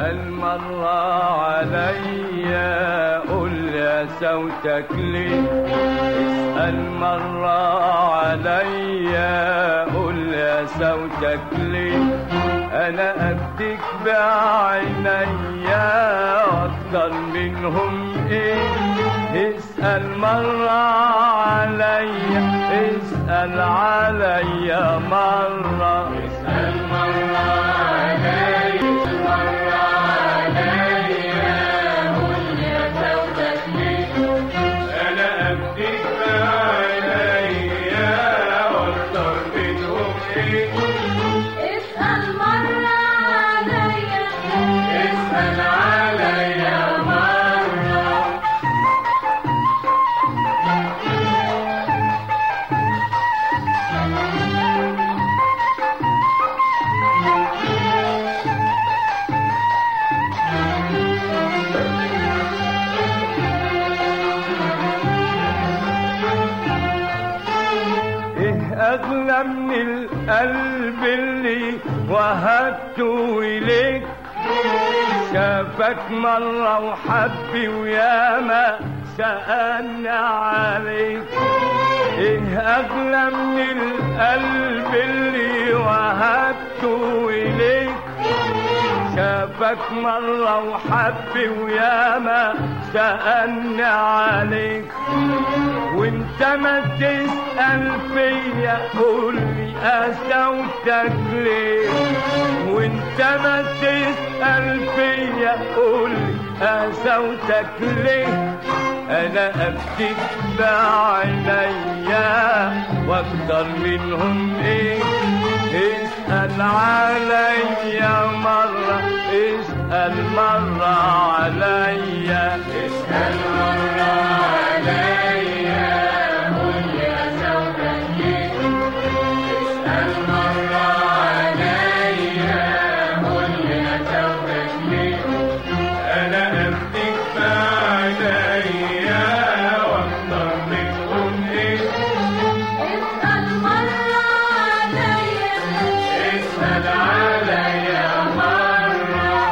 اسأل مرة عليا قول يا صوتك ليه اسأل مرة عليا قول يا صوتك ليه انا اديك بعينيا اكتر منهم ايه اسأل مرة عليا اسأل عليا مرة اسأل مرة عليا مرة عليا قول يا صوتك ليه انا اديك بعينيا اكتر منهم ايه اسأل مرة عليا اسأل عليا مرة ايه اغلى من القلب اللي وهبته اليك شافك مرة وحبي وياما سألني عليك ايه اغلى من القلب اللي وهبته اليك شافك مرة وحبي وياما سألني عليك وانت ما تسأل فيا قول لي قسوتك ليه وانت ما تسأل فيا قول لي قسوتك ليه انا ابكيك بعينيا واكتر منهم ايه اسأل عليا مرة اسأل مرة عليا اسأل مرة عليا قول يا زوجك ليه اسأل مرة عليا قول يا زوجك ليه أنا أمسك بعينيا واكتر منهم إيه اسأل مرة عليا اسأل عليا مرة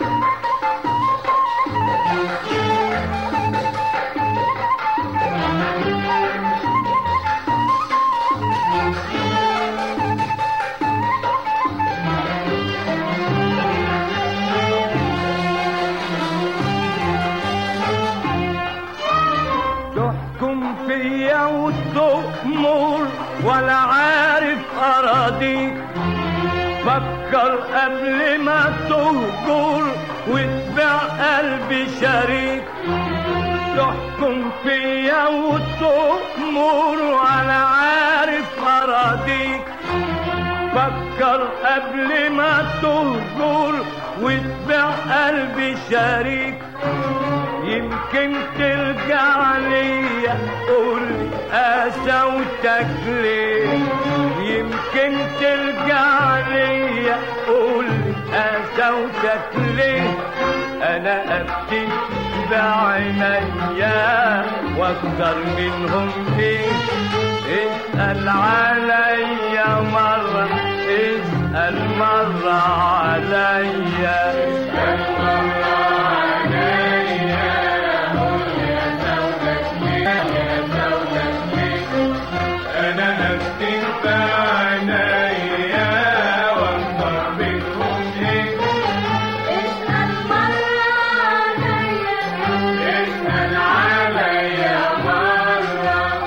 تحكم فيا وتؤمر ولا عارف أراضيك فكر قبل ما تهجر وتبيع قلبي شريك تحكم فيا وتؤمر ولا عارف أراضيك فكر قبل ما تهجر وتبيع قلبي شريك يمكن ترجع ليا قولي قسوتك ليه يمكن ترجع ليا قولي قسوتك ليه انا ابكي بعينيا واكتر منهم ايه اسأل عليا مرة اسأل مرة عليا اسأل مرة عليا قول يا زوجك ليه يا زوجك ليه أنا أفتن بعينيا واكتر منهم ايه اسأل مرة عليا اسأل عليا مرة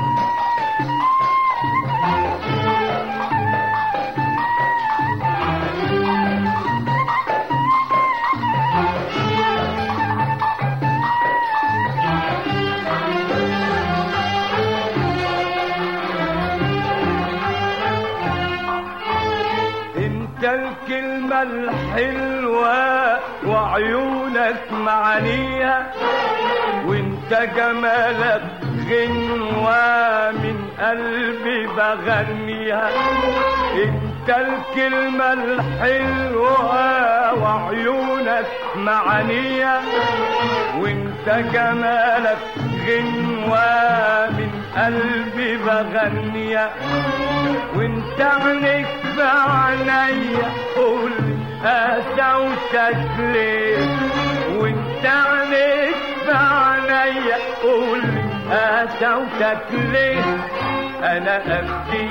انت الكلمة الحلوة وعيونك معانية وانت جمالك غنوة من قلبي بغنيها انت الكلمة الحلوة وعيونك معانية وانت جمالك غنوة من قلبي بغنية وانت عينيك بعينيا قول قسوتك ليه وانت عنيت بعينيا قول قسوتك ليه انا ابكي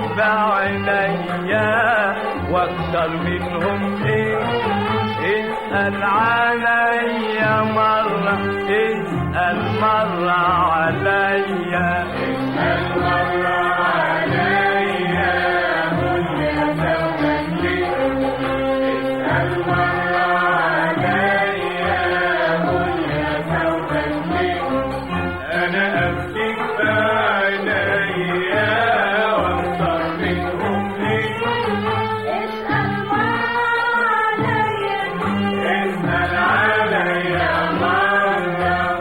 بعينيا واكتر منهم ايه اسأل عليا مرة اسأل مرة عليا اسأل مرة عليا قول قسوتك ليه اسأل مرة عليا قول قسوتك ليه أنا أبكيك بعينيا وأكتر منهم ليه اسأل مرة عليا اسأل عليا مرة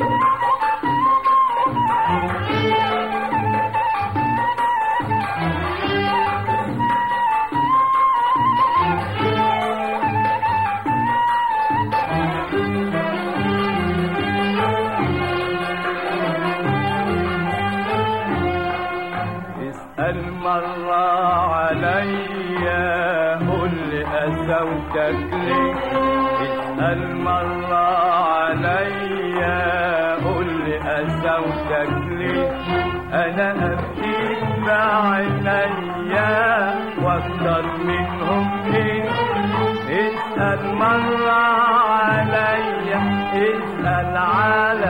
اسأل مرة عليا قول لي قسوتك ليه اسأل مرة عليا قول لي قسوتك ليه أنا أبكيك بعينيا وأكتر منهم إيه اسأل مرة عليا اسأل عليا